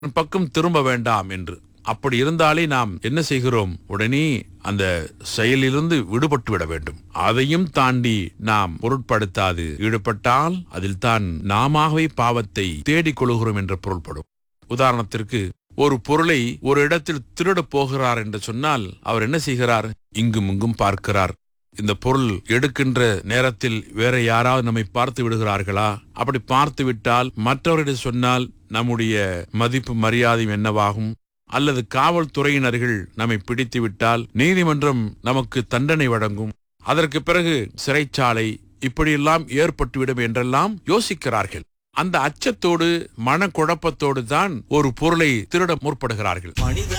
பக்கம் திரும்ப வேண்டாம் என்று அப்படி இருந்தாலே நாம் என்ன செய்கிறோம் உடனே அந்த செயலிலிருந்து விடுபட்டு விட வேண்டும் அதையும் தாண்டி நாம் பொருட்படுத்தாது ஈடுபட்டால் அதில் தான் நாமாகவே பாவத்தை தேடிக் கொள்கிறோம் என்று பொருள்படும் உதாரணத்திற்கு ஒரு பொருளை ஒரு இடத்தில் திருடப் போகிறார் என்று சொன்னால் அவர் என்ன செய்கிறார் இங்கும் இங்கும் பார்க்கிறார் இந்த பொருள் எடுக்கின்ற நேரத்தில் வேற யாராவது நம்மை பார்த்து விடுகிறார்களா அப்படி பார்த்து விட்டால் மற்றவரிடம் சொன்னால் நம்முடைய மதிப்பு மரியாதையும் என்னவாகும் அல்லது காவல்துறையினர்கள் நம்மை பிடித்து விட்டால் நீதிமன்றம் நமக்கு தண்டனை வழங்கும் அதற்கு பிறகு சிறைச்சாலை இப்படியெல்லாம் ஏற்பட்டுவிடும் என்றெல்லாம் யோசிக்கிறார்கள் அந்த அச்சத்தோடு மனக்குழப்பத்தோடு தான் ஒரு பொருளை திருட முற்படுகிறார்கள் மனித